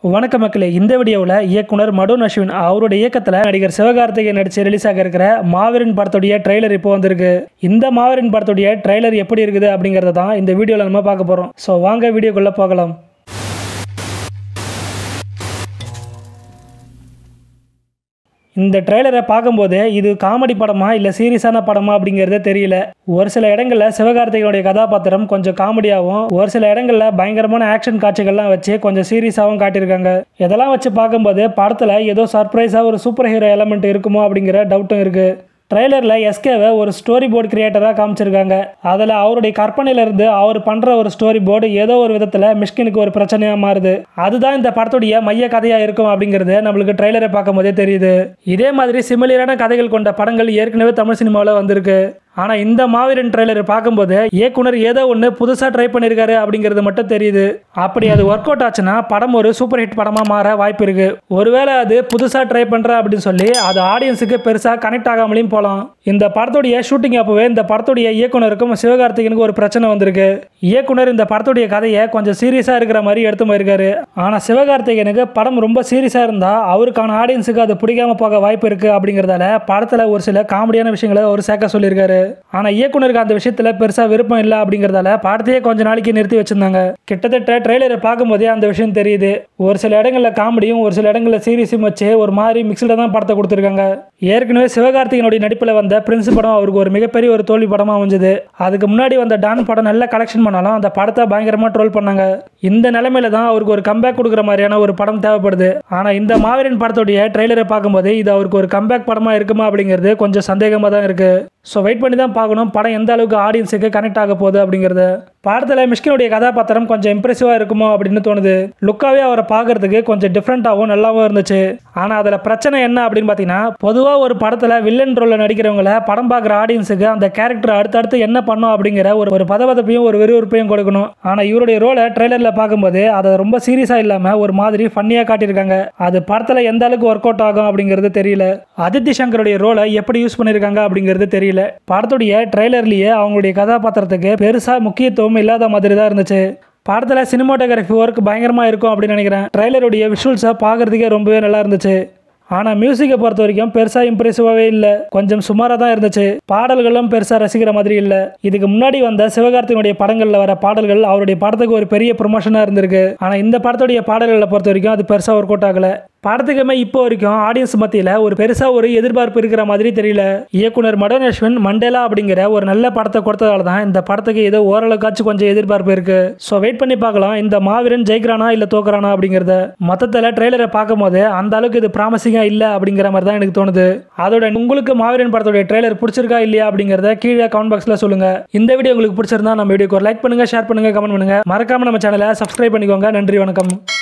வணக்க மக்களே இந்த வீடியோவில் இயக்குனர் மடோன் அஸ்வின் அவருடைய இயக்கத்தில் நடிகர் சிவகார்த்திகேயன் நடித்து ரிலீஸ் ஆக இருக்கிற மாவீரன் படத்துடைய ட்ரெய்லர் இப்போ வந்திருக்கு இந்த மாவீரன் படத்துடைய ட்ரெய்லர் எப்படி இருக்குது அப்படிங்கிறத தான் இந்த வீடியோவில் நம்ம பார்க்க போகிறோம் ஸோ வாங்க வீடியோக்குள்ளே போகலாம் இந்த ட்ரெய்லரை பார்க்கும்போது இது காமெடி படமா இல்லை சீரியஸான படமா அப்படிங்கிறதே தெரியல ஒரு சில இடங்களில் சிவகார்த்திகனுடைய கதாபாத்திரம் கொஞ்சம் காமெடியாகவும் ஒரு சில இடங்களில் பயங்கரமான ஆக்ஷன் காட்சிகள்லாம் வச்சு கொஞ்சம் சீரியஸாகவும் காட்டியிருக்காங்க இதெல்லாம் வச்சு பார்க்கும்போது படத்தில் ஏதோ சர்ப்ரைஸாக ஒரு சூப்பர் ஹீரோ எலமெண்ட் இருக்குமோ அப்படிங்கிற டவுட்டும் இருக்குது ட்ரெய்லரில் எஸ்கேவை ஒரு ஸ்டோரி போர்டு கிரியேட்டராக காமிச்சிருக்காங்க அதில் அவருடைய கற்பனையிலிருந்து அவர் பண்ணுற ஒரு ஸ்டோரி போர்டு ஏதோ ஒரு விதத்தில் மிஷ்கினுக்கு ஒரு பிரச்சனையாக மாறுது அதுதான் இந்த படத்துடைய மைய கதையாக இருக்கும் அப்படிங்கிறது நம்மளுக்கு ட்ரெய்லரை பார்க்கும் போதே தெரியுது இதே மாதிரி சிமிலியரான கதைகள் கொண்ட படங்கள் ஏற்கனவே தமிழ் சினிமாவில் வந்திருக்கு ஆனால் இந்த மாவீரன் ட்ரெய்லர் பார்க்கும்போது இயக்குனர் ஏதோ ஒன்று புதுசாக ட்ரை பண்ணியிருக்காரு அப்படிங்கிறது மட்டும் தெரியுது அப்படி அது ஒர்க் அவுட் ஆச்சுன்னா படம் ஒரு சூப்பர் ஹிட் படமாக மாற வாய்ப்பு இருக்கு ஒருவேளை அது புதுசாக ட்ரை பண்ணுற அப்படின்னு சொல்லி அது ஆடியன்ஸுக்கு பெருசாக கனெக்ட் ஆகாமலையும் போகலாம் இந்த படத்துடைய ஷூட்டிங் அப்போவே இந்த படத்துடைய இயக்குனருக்கும் சிவகார்த்திகனுக்கு ஒரு பிரச்சனை வந்திருக்கு இயக்குனர் இந்த படத்துடைய கதையை கொஞ்சம் சீரியஸாக இருக்கிற மாதிரி எடுத்து போயிருக்காரு ஆனால் சிவகார்த்திகனுக்கு படம் ரொம்ப சீரியஸாக இருந்தால் அவருக்கான ஆடியன்ஸுக்கு அது பிடிக்காம போக வாய்ப்பு இருக்குது அப்படிங்கிறதால படத்தில் ஒரு சில காமெடியான விஷயங்களை அவர் சேர்க்க சொல்லியிருக்காரு ஆனால் இயக்குனருக்கு அந்த விஷயத்தில் பெருசாக விருப்பம் இல்லை அப்படிங்கிறதால படத்தையே கொஞ்ச நாளைக்கு நிறுத்தி வச்சிருந்தாங்க கிட்டத்தட்ட ட்ரெய்லரை பார்க்கும்போதே அந்த விஷயம் தெரியுது ஒரு சில இடங்களில் காமெடியும் ஒரு சில இடங்களில் சீரியஸும் வச்சு ஒரு மாதிரி மிக்சடாக தான் படத்தை கொடுத்துருக்காங்க ஏற்கனவே சிவகார்த்திகனுடைய நடிப்பில் வந்த பிரின்ஸ் படம் அவருக்கு ஒரு மிகப்பெரிய ஒரு தோல்வி படமாக அமைஞ்சது அதுக்கு முன்னாடி வந்த டான் படம் நல்ல கலெக்ஷன் பண்ணாலும் அந்த படத்தை பயங்கரமாக ட்ரோல் பண்ணாங்க இந்த நிலைமையில தான் அவருக்கு ஒரு கம்பேக் கொடுக்குற மாதிரியான ஒரு படம் தேவைப்படுது ஆனால் இந்த மாவீரன் படத்துடைய ட்ரெய்லரை பார்க்கும்போது இது அவருக்கு ஒரு கம்பேக் படமாக இருக்குமா அப்படிங்கிறது கொஞ்சம் சந்தேகமாக தான் இருக்குது ஸோ வெயிட் பண்ணி தான் பார்க்கணும் படம் எந்த அளவுக்கு ஆடியன்ஸுக்கு கனெக்ட் ஆக போகுது அப்படிங்கிறது படத்தில் மிஷ்கினுடைய கதாபாத்திரம் கொஞ்சம் இம்ப்ரெசிவாக இருக்குமோ அப்படின்னு தோணுது லுக்காகவே அவரை பார்க்கறதுக்கு கொஞ்சம் டிஃப்ரெண்ட்டாகவும் நல்லாவும் இருந்துச்சு ஆனால் அதில் பிரச்சனை என்ன அப்படின்னு பார்த்தீங்கன்னா பொதுவாக ஒரு படத்தில் வில்லன் ரோலில் நடிக்கிறவங்கள படம் பார்க்குற ஆடியன்ஸுக்கு அந்த கேரக்டர் அடுத்தடுத்து என்ன பண்ணும் அப்படிங்கிற ஒரு ஒரு பதபதப்பையும் ஒரு விறுவிறுப்பையும் கொடுக்கணும் ஆனால் இவருடைய ரோலை ட்ரெய்லரில் பார்க்கும்போது அதை ரொம்ப சீரியஸாக இல்லாமல் ஒரு மாதிரி ஃபன்னியாக காட்டியிருக்காங்க அது படத்தில் எந்த அளவுக்கு ஒர்க் அவுட் ஆகும் அப்படிங்கிறது தெரியல அதித்தி சங்கருடைய ரோலை எப்படி யூஸ் பண்ணியிருக்காங்க அப்படிங்கிறது தெரியல படத்துடைய ட்ரெய்லர்லேயே அவங்களுடைய கதாபாத்திரத்துக்கு பெருசாக முக்கியத்துவம் இல்லாத மாதிரி தான் இருந்துச்சு படத்தில் சினிமாட்டோகிராஃபி ஒர்க் பயங்கரமாக இருக்கும் அப்படின்னு நினைக்கிறேன் ட்ரெய்லருடைய விஷுவல்ஸை பார்க்குறதுக்கே ரொம்பவே நல்லா இருந்துச்சு ஆனால் மியூசிக்கை பொறுத்த வரைக்கும் பெருசாக இம்ப்ரெசிவாகவே இல்லை கொஞ்சம் சுமாராக தான் இருந்துச்சு பாடல்களும் பெருசாக ரசிக்கிற மாதிரி இல்லை இதுக்கு முன்னாடி வந்த சிவகார்த்தினுடைய படங்களில் வர பாடல்கள் அவருடைய படத்துக்கு ஒரு பெரிய ப்ரொமோஷனாக இருந்திருக்கு ஆனால் இந்த படத்துடைய பாடல்களை பொறுத்த வரைக்கும் அது பெருசாக ஒர்க் அவுட் ஆகலை படத்துக்குமே இப்போ வரைக்கும் ஆடியன்ஸ் மத்தியில் ஒரு பெருசாக ஒரு எதிர்பார்ப்பு இருக்கிற மாதிரி தெரியல இயக்குனர் மடன் அஸ்வின் மண்டேலா அப்படிங்கிற ஒரு நல்ல படத்தை கொடுத்ததால தான் இந்த படத்துக்கு ஏதோ ஓரளவுக்காச்சும் கொஞ்சம் எதிர்பார்ப்பு இருக்கு ஸோ வெயிட் பண்ணி பார்க்கலாம் இந்த மாவீரன் ஜெயிக்கிறானா இல்லை தோக்குறானா அப்படிங்கிறத மொத்தத்தில் ட்ரெய்லரை பார்க்கும்போது அந்த அளவுக்கு இது ப்ராமிசிங்காக இல்லை அப்படிங்கிற மாதிரி தான் எனக்கு தோணுது அதோட உங்களுக்கு மாவீரன் படத்துடைய ட்ரெய்லர் பிடிச்சிருக்கா இல்லையா அப்படிங்கிறத கீழே கமெண்ட் பாக்ஸில் சொல்லுங்க இந்த வீடியோ உங்களுக்கு பிடிச்சிருந்தா நம்ம வீடியோக்கு ஒரு லைக் பண்ணுங்க ஷேர் பண்ணுங்க கமெண்ட் பண்ணுங்க மறக்காம நம்ம சேனலை சப்ஸ்கிரைப் பண்ணிக்கோங்க நன்றி வணக்கம்